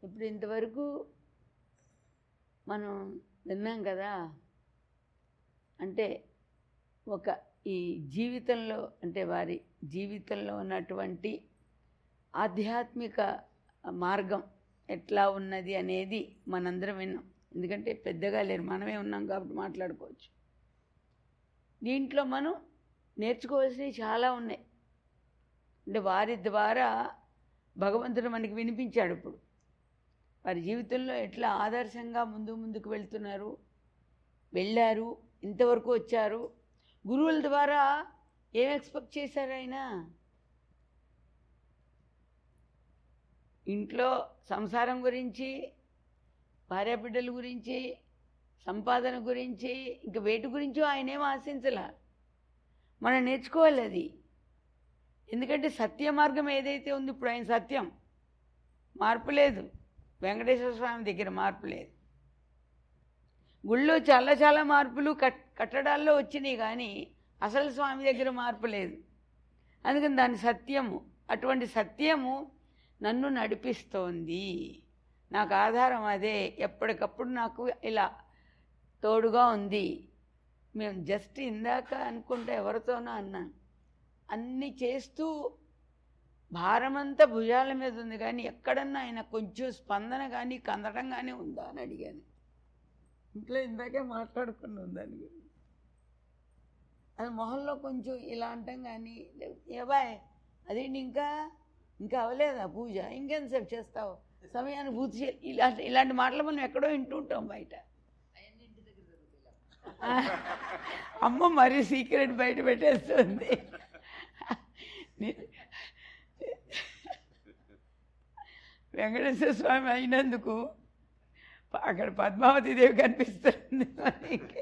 ఇప్పుడు ఇంతవరకు మనం విన్నాం కదా అంటే ఒక ఈ జీవితంలో అంటే వారి జీవితంలో ఉన్నటువంటి ఆధ్యాత్మిక మార్గం ఎట్లా ఉన్నది అనేది మనందరం విన్నాం ఎందుకంటే పెద్దగా లేరు మనమే ఉన్నాం కాబట్టి మాట్లాడుకోవచ్చు దీంట్లో మనం నేర్చుకోవాల్సినవి చాలా ఉన్నాయి అంటే వారి ద్వారా భగవంతుడు మనకి వినిపించాడు ఇప్పుడు వారి జీవితంలో ఎట్లా ఆదర్శంగా ముందు ముందుకు వెళ్తున్నారు వెళ్ళారు ఇంతవరకు వచ్చారు గురువుల ద్వారా ఏం ఎక్స్పెక్ట్ చేశారు ఆయన ఇంట్లో సంసారం గురించి భార్యాబిడ్డల గురించి సంపాదన గురించి ఇంక వేటి గురించో ఆయన ఏం ఆశించలా మనం నేర్చుకోవాలి అది ఎందుకంటే సత్య మార్గం ఏదైతే ఉంది ఇప్పుడు ఆయన సత్యం మార్పు లేదు వెంకటేశ్వర స్వామి దగ్గర మార్పు లేదు గుళ్ళో చాలా చాలా మార్పులు కట్ కట్టడాల్లో వచ్చినాయి కానీ అసలు స్వామి దగ్గర మార్పు లేదు అందుకని దాని సత్యము అటువంటి సత్యము నన్ను నడిపిస్తోంది నాకు ఆధారం అదే ఎప్పటికప్పుడు నాకు ఇలా తోడుగా ఉంది మేము జస్ట్ ఇందాక అనుకుంటే ఎవరితోనో అన్నాను అన్ని చేస్తూ భారమంతా భుజాల మీద ఉంది కానీ ఎక్కడన్నా ఆయన కొంచెం స్పందన కానీ కందడం కానీ ఉందా అని అడిగాను ఇంట్లో ఇందాకే మాట్లాడుకున్నాం దాని గురించి అది మొహంలో కొంచెం ఇలా అంటాం కానీ ఏబాయ్ అదేంటి ఇంకా ఇంకా అవ్వలేదా పూజ ఇంకెంతసేపు చేస్తావు సమయాన్ని పూర్తి చే ఇలాంటి ఇలాంటి మాటలు మనం ఎక్కడో వింటూ ఉంటాం బయట అమ్మ మరీ సీక్రెట్ బయట పెట్టేస్తుంది వెంకటేశ్వర స్వామి అయినందుకు అక్కడ పద్మావతి దేవి కనిపిస్తుంది మనకి.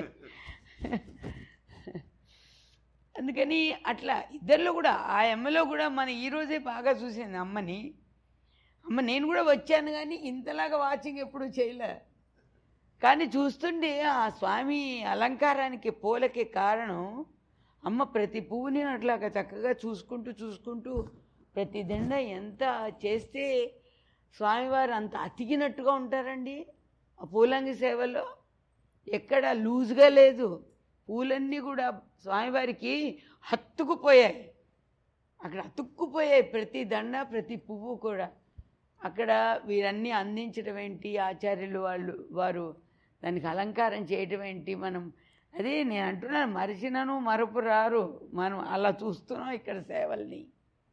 అందుకని అట్లా ఇద్దరిలో కూడా ఆ అమ్మలో కూడా మన ఈరోజే బాగా చూసింది అమ్మని అమ్మ నేను కూడా వచ్చాను కానీ ఇంతలాగా వాచింగ్ ఎప్పుడు చేయలే కానీ చూస్తుంటే ఆ స్వామి అలంకారానికి పూలకి కారణం అమ్మ ప్రతి పువ్వుని అట్లాగా చక్కగా చూసుకుంటూ చూసుకుంటూ ప్రతి దండ ఎంత చేస్తే స్వామివారు అంత అతికినట్టుగా ఉంటారండి ఆ పూలంగి సేవలో ఎక్కడ లూజ్గా లేదు పూలన్నీ కూడా స్వామివారికి హత్తుకుపోయాయి అక్కడ అతుక్కుపోయాయి ప్రతి దండ ప్రతి పువ్వు కూడా అక్కడ వీరన్నీ అందించడం ఏంటి ఆచార్యులు వాళ్ళు వారు దానికి అలంకారం చేయటం ఏంటి మనం అదే నేను అంటున్నాను మరిచినను మరపు రారు మనం అలా చూస్తున్నాం ఇక్కడ సేవల్ని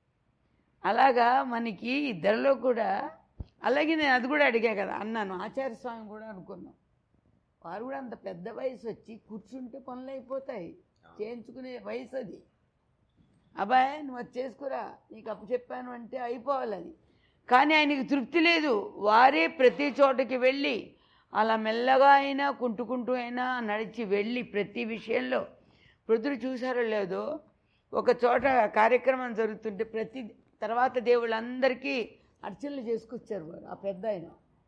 అలాగా మనకి ఇద్దరిలో కూడా అలాగే నేను అది కూడా అడిగా కదా అన్నాను ఆచార్య స్వామి కూడా అనుకున్నాం వారు కూడా అంత పెద్ద వయసు వచ్చి కూర్చుంటే పనులు అయిపోతాయి చేయించుకునే వయసు అది అబ్బాయి నువ్వు అది చేసుకురా నీకు అప్పు చెప్పాను అంటే అయిపోవాలి అది కానీ ఆయనకి తృప్తి లేదు వారే ప్రతి చోటకి వెళ్ళి అలా మెల్లగా అయినా కుంటుకుంటూ అయినా నడిచి వెళ్ళి ప్రతి విషయంలో ప్రజలు చూసారో లేదో ఒక చోట కార్యక్రమం జరుగుతుంటే ప్రతి తర్వాత దేవుళ్ళందరికీ అర్చనలు చేసుకొచ్చారు వారు ఆ పెద్ద ఆయన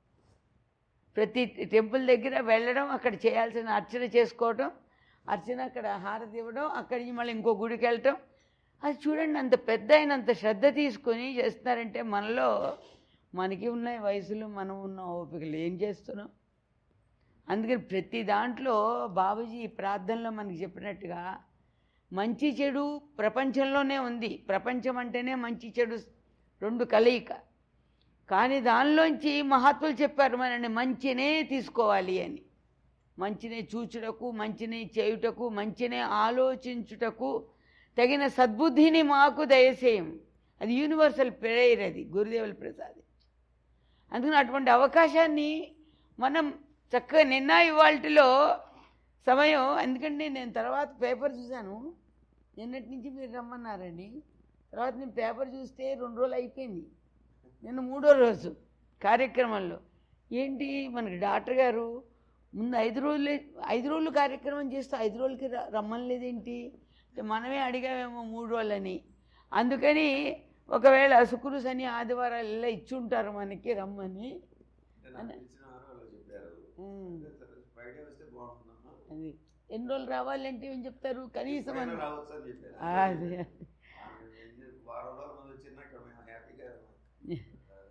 ప్రతి టెంపుల్ దగ్గర వెళ్ళడం అక్కడ చేయాల్సిన అర్చన చేసుకోవటం అర్చన అక్కడ హారతి ఇవ్వడం అక్కడి నుంచి మళ్ళీ ఇంకో గుడికి వెళ్ళటం అది చూడండి అంత పెద్ద ఆయన అంత శ్రద్ధ తీసుకొని చేస్తున్నారంటే మనలో మనకి ఉన్నాయి వయసులు మనం ఉన్న ఓపికలు ఏం చేస్తున్నాం అందుకని ప్రతి దాంట్లో బాబుజీ ఈ ప్రార్థనలో మనకి చెప్పినట్టుగా మంచి చెడు ప్రపంచంలోనే ఉంది ప్రపంచం అంటేనే మంచి చెడు రెండు కలయిక కానీ దానిలోంచి మహాత్ములు చెప్పారు మనని మంచినే తీసుకోవాలి అని మంచినే చూచుటకు మంచినే చేయుటకు మంచినే ఆలోచించుటకు తగిన సద్బుద్ధిని మాకు దయచేయం అది యూనివర్సల్ ప్రేయర్ అది గురుదేవుల ప్రసాద్ అందుకని అటువంటి అవకాశాన్ని మనం చక్కగా నిన్న ఇవాళలో సమయం ఎందుకంటే నేను తర్వాత పేపర్ చూశాను నిన్నటి నుంచి మీరు రమ్మన్నారండి తర్వాత నేను పేపర్ చూస్తే రెండు రోజులు అయిపోయింది నిన్న మూడో రోజు కార్యక్రమంలో ఏంటి మనకి డాక్టర్ గారు ముందు ఐదు రోజులే ఐదు రోజులు కార్యక్రమం చేస్తూ ఐదు రోజులకి ర- రమ్మనలేదేంటి అంటే మనమే అడిగామేమో మూడు రోజులని అందుకని ఒకవేళ శుక్రు శని ఆదివారాలు ఇలా ఇచ్చి ఉంటారు మనకి రమ్మని నాకు తెలిసిన వారు అలా చెప్పారు ఉమ్, ఫ్రైడే వస్తే బాగుంటుందమ్మా అది ఎన్ని రోజులు రావాలంటే ఏం చెప్తారు కనీసం ఫ్రైడే అని రావచ్చు అని చెప్పారు అదే ఆమె వారం రోజుల ముందు వచ్చినా ఇక్కడ మేము హ్యాపీగా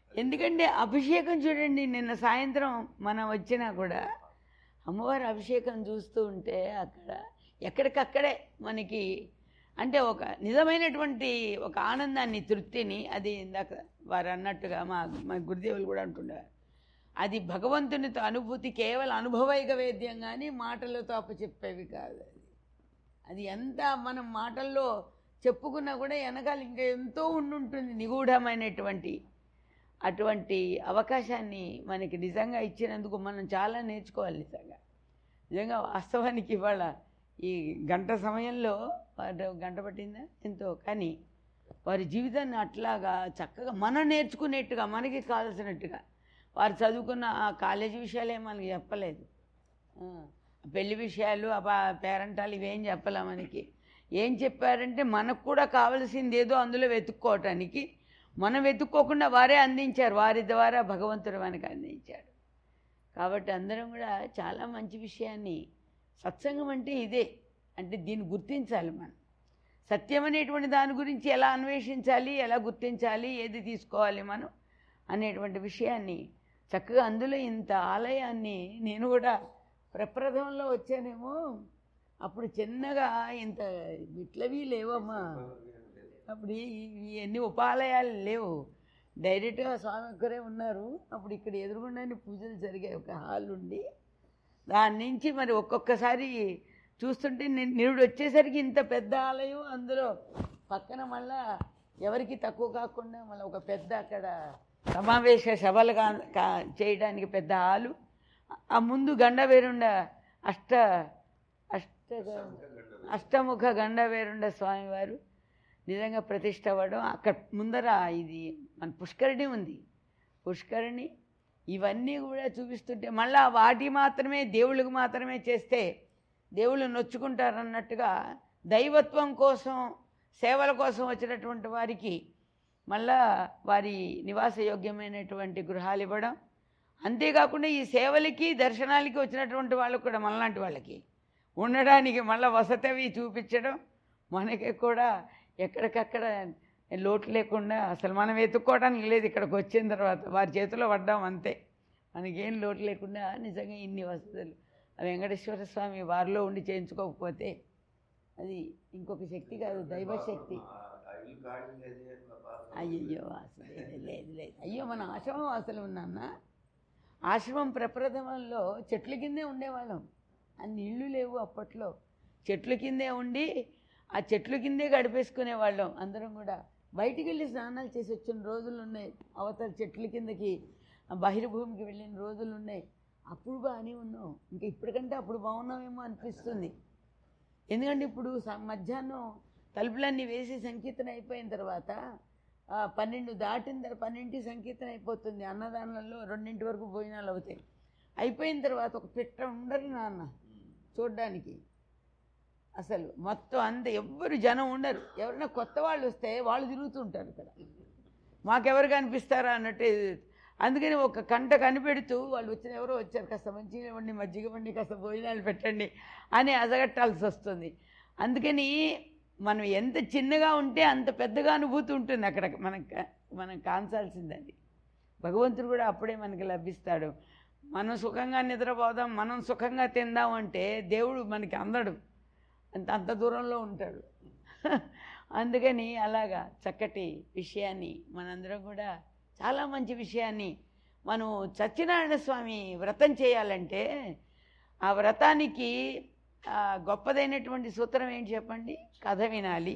ఎందుకంటే అభిషేకం చూడండి నిన్న సాయంత్రం మనం వచ్చినా కూడా అమ్మవారి అభిషేకం చూస్తూ ఉంటే అక్కడ ఎక్కడికక్కడే మనకి అంటే ఒక నిజమైనటువంటి ఒక ఆనందాన్ని తృప్తిని అది ఇందాక వారు అన్నట్టుగా మా మా గురుదేవులు కూడా అంటుండేవారు అది భగవంతునితో అనుభూతి కేవలం అనుభవైక వేద్యం కానీ మాటలతో అప్పచెప్పేవి కాదు అది అది ఎంత మనం మాటల్లో చెప్పుకున్నా కూడా వెనకాల ఇంకా ఎంతో ఉండుంటుంది నిగూఢమైనటువంటి అటువంటి అవకాశాన్ని మనకి నిజంగా ఇచ్చినందుకు మనం చాలా నేర్చుకోవాలి నిజంగా నిజంగా వాస్తవానికి ఇవాళ ఈ గంట సమయంలో వారు గంట పట్టిందా ఎంతో కానీ వారి జీవితాన్ని అట్లాగా చక్కగా మనం నేర్చుకునేట్టుగా మనకి కావాల్సినట్టుగా వారు చదువుకున్న ఆ కాలేజీ విషయాలే మనకి చెప్పలేదు ఆ, పెళ్లి విషయాలు ఆ పా- పేరెంటాలు ఇవేం చెప్పలే మనకి ఏం చెప్పారంటే మనకు కూడా కావలసింది ఏదో అందులో వెతుక్కోవటానికి మనం వెతుక్కోకుండా వారే అందించారు వారి ద్వారా భగవంతుడు మనకు అందించాడు కాబట్టి అందరం కూడా చాలా మంచి విషయాన్ని సత్సంగం అంటే ఇదే అంటే దీన్ని గుర్తించాలి మనం సత్యం అనేటువంటి దాని గురించి ఎలా అన్వేషించాలి ఎలా గుర్తించాలి ఏది తీసుకోవాలి మనం అనేటువంటి విషయాన్ని చక్కగా అందులో ఇంత ఆలయాన్ని నేను కూడా ప్రప్రథమంలో వచ్చానేమో అప్పుడు చిన్నగా ఇంత విట్లవి లేవమ్మా అప్పుడు ఈ- ఈ ఎన్ని ఉపాలయాలు లేవు డైరెక్ట్గా స్వామి ఒక్కరే ఉన్నారు అప్పుడు ఇక్కడ ఎదురుగుండానే పూజలు జరిగాయి ఒక హాల్ ఉండి దాని నుంచి మరి ఒక్కొక్కసారి చూస్తుంటే ని- నిరుడు వచ్చేసరికి ఇంత పెద్ద ఆలయం అందులో పక్కన మళ్ళా ఎవరికి తక్కువ కాకుండా మళ్ళీ ఒక పెద్ద అక్కడ సమావేశ సభలు కా కా- చేయడానికి పెద్ద హాలు ఆ ముందు గండవేరుండ అష్ట అష్ట అష్టముఖ గండవేరుండ స్వామివారు నిజంగా ప్రతిష్ట అవ్వడం అక్కడ ముందర ఇది మన పుష్కరిణి ఉంది పుష్కరిణి ఇవన్నీ కూడా చూపిస్తుంటే మళ్ళా వాటి మాత్రమే దేవుళ్ళకి మాత్రమే చేస్తే దేవుళ్ళు నొచ్చుకుంటారన్నట్టుగా దైవత్వం కోసం సేవల కోసం వచ్చినటువంటి వారికి మళ్ళా వారి నివాసయోగ్యమైనటువంటి గృహాలు ఇవ్వడం అంతేకాకుండా ఈ సేవలకి దర్శనాలకి వచ్చినటువంటి వాళ్ళకు కూడా మనలాంటి వాళ్ళకి ఉండడానికి మళ్ళీ వసతి అవి చూపించడం మనకి కూడా ఎక్కడికక్కడ లోటు లేకుండా అసలు మనం వెతుక్కోవడానికి లేదు ఇక్కడికి వచ్చిన తర్వాత వారి చేతిలో పడ్డాం అంతే మనకేం లోటు లేకుండా నిజంగా ఇన్ని వసతులు ఆ వెంకటేశ్వర స్వామి వారిలో ఉండి చేయించుకోకపోతే అది ఇంకొక శక్తి కాదు దైవశక్తి అయ్యయ్యో అసలు లేదు, లేదు లేదు అయ్యో మన ఆశ్రమం అసలు ఉన్నాన్న ఆశ్రమం ప్రప్రథమంలో చెట్ల కిందే ఉండేవాళ్ళం అన్ని ఇళ్ళు లేవు అప్పట్లో చెట్ల కిందే ఉండి ఆ చెట్ల కిందే గడిపేసుకునేవాళ్ళం అందరం కూడా బయటికి వెళ్ళి స్నానాలు చేసి వచ్చిన రోజులు ఉన్నాయి అవతల చెట్ల కిందకి ఆ బహిర్భూమికి వెళ్ళిన రోజులు ఉన్నాయి అప్పుడు బాగానే ఉన్నాం ఇంకా ఇప్పటికంటే అప్పుడు బాగున్నామేమో అనిపిస్తుంది ఎందుకంటే ఇప్పుడు స- మధ్యాహ్నం తలుపులన్నీ వేసి సంకీర్తన అయిపోయిన తర్వాత ఆ, పన్నెండు దాటిన తర్వాత పన్నెండింటి సంకీర్తన అయిపోతుంది అన్నదానంలో రెండింటి వరకు భోజనాలు అవుతాయి అయిపోయిన తర్వాత ఒక పిట్ట ఉండరు నాన్న చూడ్డానికి అసలు మొత్తం అంత ఎవ్వరు జనం ఉండరు ఎవరైనా కొత్త వాళ్ళు వస్తే వాళ్ళు తిరుగుతుంటారు ఇక్కడ మాకెవరు కనిపిస్తారా అన్నట్టు అందుకని ఒక కంట కనిపెడుతూ వాళ్ళు వచ్చిన ఎవరో వచ్చారు కాస్త మంచి ఇవ్వండి మజ్జిగ ఇవ్వండి కాస్త భోజనాలు పెట్టండి అని అజగట్టాల్సి వస్తుంది అందుకని మనం ఎంత చిన్నగా ఉంటే అంత పెద్దగా అనుభూతి ఉంటుంది అక్కడ మనం కా- మనం కాంచాల్సింది అది భగవంతుడు కూడా అప్పుడే మనకి లభిస్తాడు మనం సుఖంగా నిద్రపోదాం మనం సుఖంగా తిందాం అంటే దేవుడు మనకి అందడు అంత అంత దూరంలో ఉంటాడు అందుకని అలాగా చక్కటి విషయాన్ని మనందరం కూడా చాలా మంచి విషయాన్ని మనం సత్యనారాయణ స్వామి వ్రతం చేయాలంటే ఆ వ్రతానికి ఆ, గొప్పదైనటువంటి సూత్రం ఏంటి చెప్పండి కథ వినాలి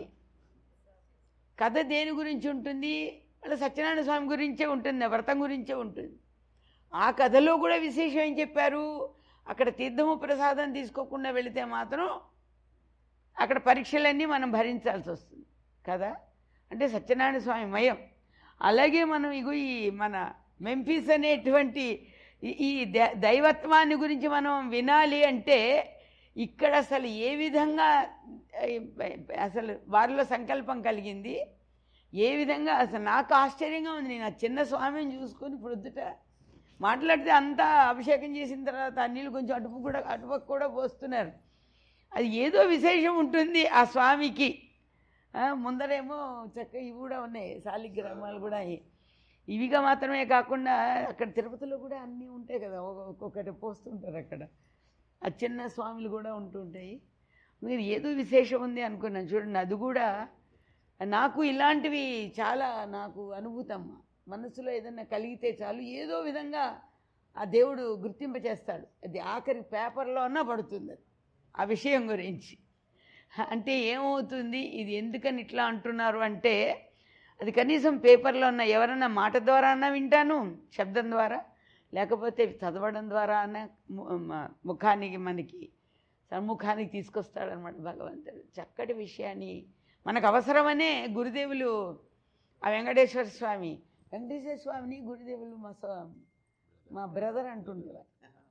కథ దేని గురించి ఉంటుంది అలా సత్యనారాయణ స్వామి గురించే ఉంటుంది ఆ వ్రతం గురించే ఉంటుంది ఆ కథలో కూడా విశేషం ఏం చెప్పారు అక్కడ తీర్థము ప్రసాదం తీసుకోకుండా వెళితే మాత్రం అక్కడ పరీక్షలన్నీ మనం భరించాల్సి వస్తుంది కదా అంటే సత్యనారాయణ స్వామి మయం అలాగే మనం ఇగో ఈ మన మెంఫీస్ అనేటువంటి ఈ- ఈ ద- దైవత్వాన్ని గురించి మనం వినాలి అంటే ఇక్కడ అసలు ఏ విధంగా ఏ, అసలు వారిలో సంకల్పం కలిగింది ఏ విధంగా అసలు నాకు ఆశ్చర్యంగా ఉంది నేను ఆ చిన్న స్వామిని చూసుకొని ప్రొద్దుట మాట్లాడితే అంతా అభిషేకం చేసిన తర్వాత ఆ నీళ్ళు కొంచెం అటుపు కూడా అటుపక్క కూడా పోస్తున్నారు అది ఏదో విశేషం ఉంటుంది ఆ స్వామికి ఆ, ముందరేమో చక్క ఇవి కూడా ఉన్నాయి శాలిగ్రామాలు కూడా అయి. ఇవిగా మాత్రమే కాకుండా అక్కడ తిరుపతిలో కూడా అన్నీ ఉంటాయి కదా ఒక్కొ- ఒక్కొక్కటి పోస్తుంటారు అక్కడ ఆ చిన్న స్వాములు కూడా ఉంటుంటాయి మీరు ఏదో విశేషం ఉంది అనుకున్నాను చూడండి అది కూడా నాకు ఇలాంటివి చాలా నాకు అనుభూతమ్మ మనసులో ఏదన్నా కలిగితే చాలు ఏదో విధంగా ఆ దేవుడు గుర్తింప చేస్తాడు అది ఆఖరి పేపర్లో అన్నా పడుతుంది అది ఆ విషయం గురించి అంటే ఏమవుతుంది ఇది ఎందుకని ఇట్లా అంటున్నారు అంటే అది కనీసం పేపర్లో ఉన్న ఎవరన్నా మాట ద్వారా అన్నా వింటాను శబ్దం ద్వారా లేకపోతే చదవడం ద్వారా అన్న ము- మ- ముఖానికి మనకి సన్ముఖానికి తీసుకొస్తాడనమాట భగవంతుడు చక్కటి విషయాన్ని మనకు అవసరమనే గురుదేవులు ఆ వెంకటేశ్వర స్వామి వెంకటేశ్వర స్వామిని గురుదేవులు మా స్వా- మా బ్రదర్ అంటుండేవారు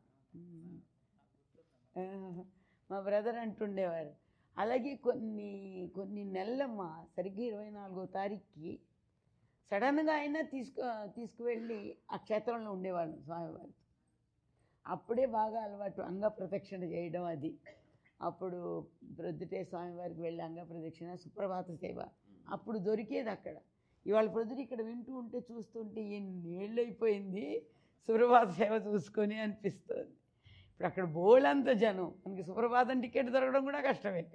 ఆ, మా బ్రదర్ అంటుండేవారు అలాగే కొన్ని కొన్ని నెలలమ్మ సరిగ్గా ఇరవై నాలుగో తారీఖుకి సడన్గా అయినా తీసుకు తీసుకువెళ్ళి ఆ క్షేత్రంలో ఉండేవాళ్ళు స్వామివారు అప్పుడే బాగా అలవాటు అంగ ప్రదక్షిణ చేయడం అది అప్పుడు ప్రొద్దుటే స్వామివారికి వెళ్ళి అంగ ప్రదక్షిణ సుప్రభాత సేవ అప్పుడు దొరికేది అక్కడ ఇవాళ ప్రొద్దుట ఇక్కడ వింటూ ఉంటే చూస్తుంటే ఎన్నేళ్ళు అయిపోయింది సుప్రభాత సేవ చూసుకొని అనిపిస్తుంది ఇప్పుడు అక్కడ బోలంత జనం మనకి సుప్రభాతం టికెట్ దొరకడం కూడా కష్టమే ఇక.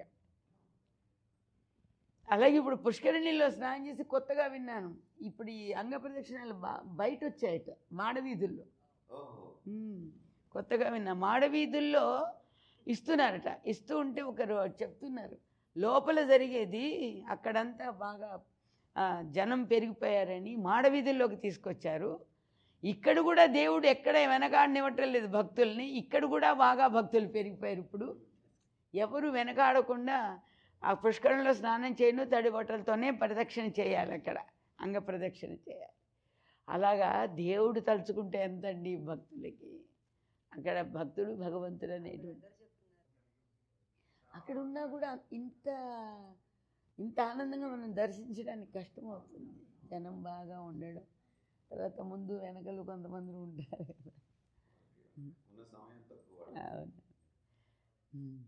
అలాగే ఇప్పుడు పుష్కరిణిలో స్నానం చేసి కొత్తగా విన్నాను ఇప్పుడు ఈ అంగ ప్రదక్షిణలు బా- బయట వచ్చాయట మాడవీధుల్లో ఓహో ఉమ్, కొత్తగా విన్నా మాడవీధుల్లో ఇస్తున్నారట ఇస్తూ ఉంటే ఒకరు చెప్తున్నారు లోపల జరిగేది అక్కడంతా బాగా ఆ, జనం పెరిగిపోయారని మాడవీధుల్లోకి తీసుకొచ్చారు ఇక్కడ కూడా దేవుడు ఎక్కడ వెనకాడనివ్వటం లేదు భక్తుల్ని ఇక్కడ కూడా బాగా భక్తులు పెరిగిపోయారు ఇప్పుడు ఎవరు వెనకాడకుండా ఆ పుష్కరంలో స్నానం చేయను తడి బట్టలతోనే ప్రదక్షిణ చేయాలి అక్కడ అంగ ప్రదక్షిణ చేయాలి అలాగా దేవుడు తలుచుకుంటే ఎంతండి భక్తులకి అక్కడ భక్తుడు భగవంతుడు అనేటువంటి అక్కడ ఉన్నా కూడా ఇంత ఇంత ఆనందంగా మనం దర్శించడానికి కష్టం అవుతుంది జనం బాగా ఉండడం తర్వాత ముందు వెనకలు కొంతమంది ఉంటారు కదా ఉన్న సమయం తక్కువ అవును ఉమ్.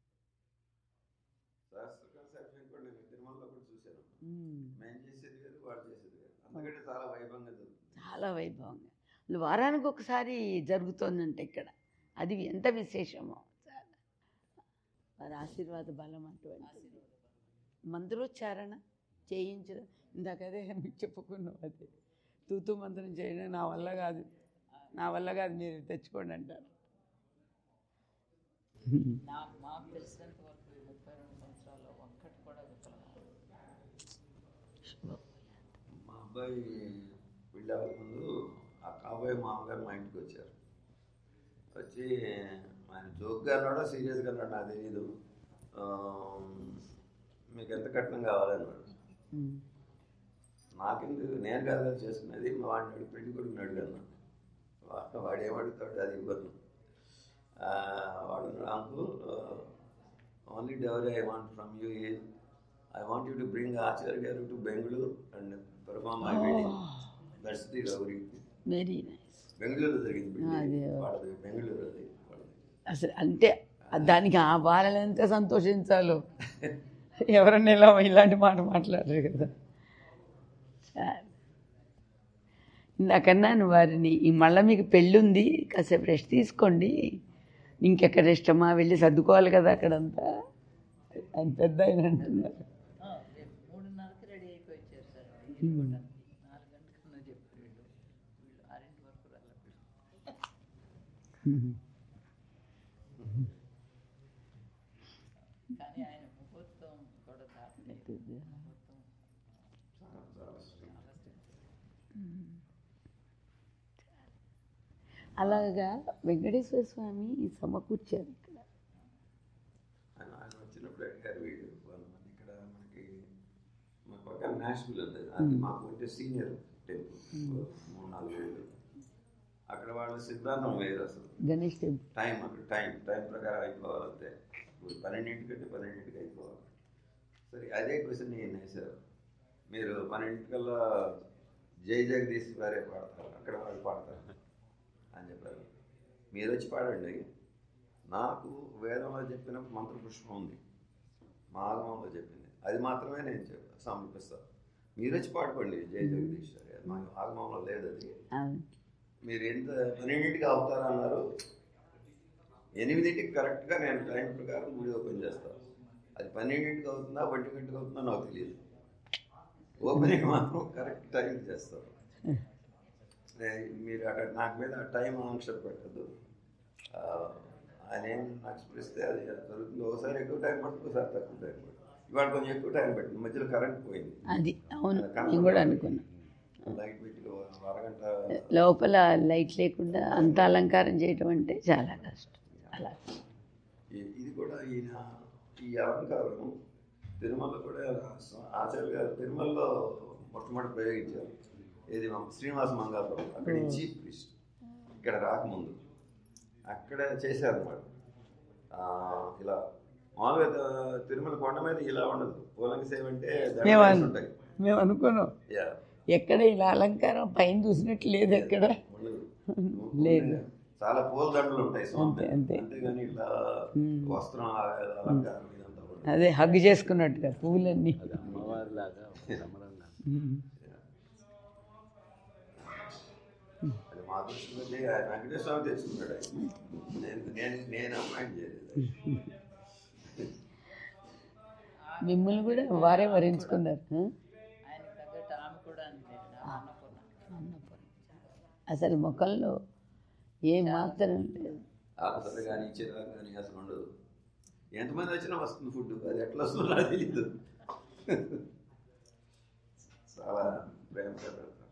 శాస్త్రకాల సర్టిఫికేట్ కూడా నేను తిరుమలలో కూడా చూశాను ఉమ్. మేము చేసేది వేరు వాళ్ళు చేసేది వేరు అందుకంటే చాలా వైభవంగా జరుగుతుంది చాలా వైభవంగా అసలు వారానికి ఒకసారి జరుగుతోందంటే ఇక్కడ అది ఎంత విశేషమో చాలా వారి ఆశీర్వాద బలం అటువంటిది మంత్రోచ్చారణ చేయించడం ఇందాకదే మీకు చెప్పుకున్నాం అది తూతూ మంత్రం చేయడం నా వల్ల కాదు నా వల్ల కాదు మీరు తెచ్చుకోండి అంటారు నాకు మాకు తెలిసినంత వరకు ఈ ముప్పై రెండు సంవత్సరాల్లో ఒక్కటి కూడా విఫలం మా అబ్బాయి పెళ్ళి ముందు ఆ కాబోయే మామగారు మా ఇంటికి వచ్చారు వచ్చి ఆయన జోక్గా అన్నాడో సీరియస్గా అన్నాడు నాకు తెలియదు ఆ, మీకు ఎంత కట్నం కావాలన్నాడు నాకెందుకు నేను కాదు కదా చేసుకునేది మా వాడిని అడిగి పెళ్లి కొడుకుని అడిగాను వా- వాడు ఏమడుగుతాడు అది ఇవ్వను ఆ, వాడు నాకు only dowry I want from you is I want you to bring Acharya గారు to Bengaluru and perform my wedding that's the dowry very nice Bengaluru జరిగింది పెళ్లి. అదే. వాళ్ళది బెంగళూరు అది వాళ్ళది అసలు అంటే దానికి ఆ బాలలు ఎంత సంతోషించాలో ఎవరన్నా ఇలా ఇలాంటి మాట మాట్లాడరు కదా చాలా. ఇందాకన్నాను వారిని ఈ మళ్ళీ మీకు పెళ్ళుంది కాసేపు రెస్ట్ తీసుకోండి ఇంకెక్కడ రెస్టమ్మా వెళ్ళి సర్దుకోవాలి కదా అక్కడంతా ఆయన పెద్ద ఆయన అంటున్నారు రేపు మూడున్నరకి రెడీ అయిపోయి వచ్చారు సార్ Hmm. నాలుగు గంటలకన్నా చెప్పారు వీళ్ళు వీళ్ళు ఆరింటి వరకు రాలేదు కానీ ఆయన ముహూర్తం కూడా దాటలేదు ముహూర్తం చాలా చాలా శ్రేష్ఠం. చాలా strict. అలాగా వెంకటేశ్వర స్వామి సమకూర్చారు ఇక్కడ ఆయన ఆయన వచ్చినప్పుడు అడిగారు వీళ్ళు కొంతమంది ఇక్కడ మనకి మా పక్కన నేషనల్ ఉంది అది మాకు ఉంటే సీనియర్ టెంపుల్ మూడు నాలుగు వేలు అక్కడ వాళ్ళ సిద్ధాంతం వేరు అసలు గణేష్ టెంపుల్ టైం అక్కడ టైం టైం ప్రకారం అయిపోవాలంతే ఇప్పుడు పన్నెండింటికంటే పన్నెండింటికి అయిపోవాలి సరే అదే క్వశ్చన్ నేను వేశారు మీరు పన్నెండింటికల్లా జై జగదీశ్ వారే పాడతారు అక్కడ వాళ్ళు పాడతారు అని చెప్పారు మీరు వచ్చి పాడండి నాకు వేదంలో చెప్పిన మంత్రపుష్పం ఉంది మా ఆగమంలో చెప్పింది అది మాత్రమే నేను చెప్ సమర్పిస్తాను మీరు వచ్చి పాడుకోండి జై జగదీష్ అది మా ఆగమంలో లేదు అది అవును మీరు ఎంత పన్నెండింటికి అవుతారన్నారు ఎనిమిదింటికి కరెక్ట్గా నేను టైం ప్రకారం గుడి ఓపెన్ చేస్తాను అది పన్నెండింటికి అవుతుందా ఒంటి గంటకి అవుతుందా నాకు తెలియదు ఓపెనింగ్ మాత్రం కరెక్ట్ టైంకి చేస్తాను నే- మీరు అక్కడ నాకు మీద ఆ టైం ఆంక్ష పెట్టద్దు ఆయన ఏం నాకు స్ఫురిస్తే అది జరుగుతుంది ఒకసారి ఎక్కువ టైం పడుతుంది ఒకసారి తక్కువ టైం పడుతుంది ఇవాళ కొంచెం ఎక్కువ టైం పెట్టింది మధ్యలో కరెంట్ పోయింది అది అవును నేను కూడా అనుకున్నా లైట్ పెట్టి ఒక అరగంట లోపల లైట్ లేకుండా అంత అలంకారం చేయటం అంటే చాలా కష్టం అలా ఈ- ఇది కూడా ఈయన ఈ అలంకారం తిరుమల కూడా ఆచార్య గారు తిరుమలలో మొట్టమొదటి ప్రయోగించారు ఇది మా శ్రీనివాస మంగాపురం అక్కడ చీఫ్ ప్రిస్ట్ ఇక్కడ రాకముందు అక్కడ చేశారు అనమాట ఇలా మామూలుగా త- తిరుమల కొండ మీద ఇలా ఉండదు పూలంకి సేవ అంటే దండలు మేము వేసి అను- ఉంటాయి మేము అనుకున్నాం యా ఎక్కడ ఇలా అలంకారం పైన చూసినట్టు లేదు ఎక్కడ ఉండదు. లేదు. చాలా పూల దండలు ఉంటాయి స్వామి అంతే, అంతే. అంతేగాని ఇట్లా మ్మ్. వస్త్రం ఆ- అలంకారం ఇదంతా ఉండదు. అదే హగ్ చేసుకున్నట్టుగా పువ్వులన్నీ అమ్మవారిలాగా భ్రమరంగా ఉమ్. అది మా దృష్టిలో చే- ఆయన వెంకటేశ్వర స్వామి తెచ్చుకున్నాడు ఆయన. నేను నేను నేను అమ్మాయిని చేయలేదు మిమ్మల్ని కూడా వారే వరించుకున్నారు ఆ? ఆయనకు తగ్గట్టు ఆమె కూడా అంతే అన్నపూర్ణ అన్నపూర్ణ. అసలు ముఖంలో ఏ మాత్రం లేదు ఆఫీసర్ కానీ చిరాకు కానీ అసలు ఉండదు ఎంతమంది వచ్చినా వస్తుంది ఫుడ్ అది ఎట్లా వస్తుందో నాకు తెలియదు చాలా ప్రేమగా పెడతారు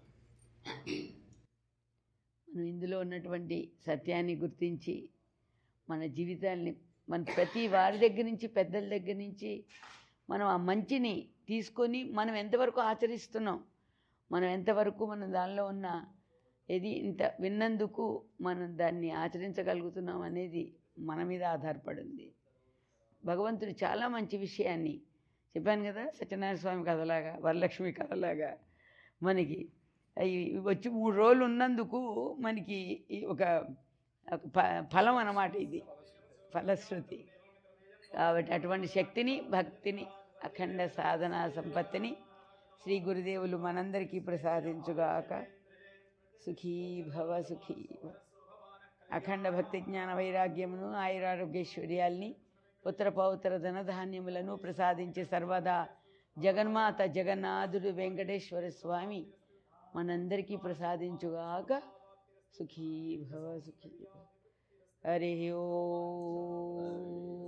మనం ఇందులో ఉన్నటువంటి సత్యాన్ని గుర్తించి మన జీవితాల్ని మన ప్రతి వారి దగ్గర నుంచి పెద్దల దగ్గర నుంచి మనం ఆ మంచిని తీసుకొని మనం ఎంతవరకు ఆచరిస్తున్నాం మనం ఎంతవరకు మనం దానిలో ఉన్న ఏది ఇంత విన్నందుకు మనం దాన్ని ఆచరించగలుగుతున్నాం అనేది మన మీద ఆధారపడింది భగవంతుడు చాలా మంచి విషయాన్ని చెప్పాను కదా సత్యనారాయణ స్వామి కథలాగా వరలక్ష్మి కథలాగా మనకి అవి వచ్చి మూడు రోజులు ఉన్నందుకు మనకి ఈ ఒక ఒక ప- ఫలం అన్నమాట ఇది ఫలశ్రుతి కాబట్టి అటువంటి శక్తిని భక్తిని అఖండ సాధన సంపత్తిని శ్రీ గురుదేవులు మనందరికీ ప్రసాదించుగాక సుఖీ భవ సుఖీ భవ. అఖండ భక్తి జ్ఞాన వైరాగ్యమును ఆయురారోగ్యైశ్వర్యాల్ని పుత్ర పౌత్ర ధనధాన్యములను ప్రసాదించే సర్వదా జగన్మాత జగన్నాథుడు వెంకటేశ్వర స్వామి మనందరికీ ప్రసాదించుగాక సుఖీ భవ సుఖీ భవ హరి ఓ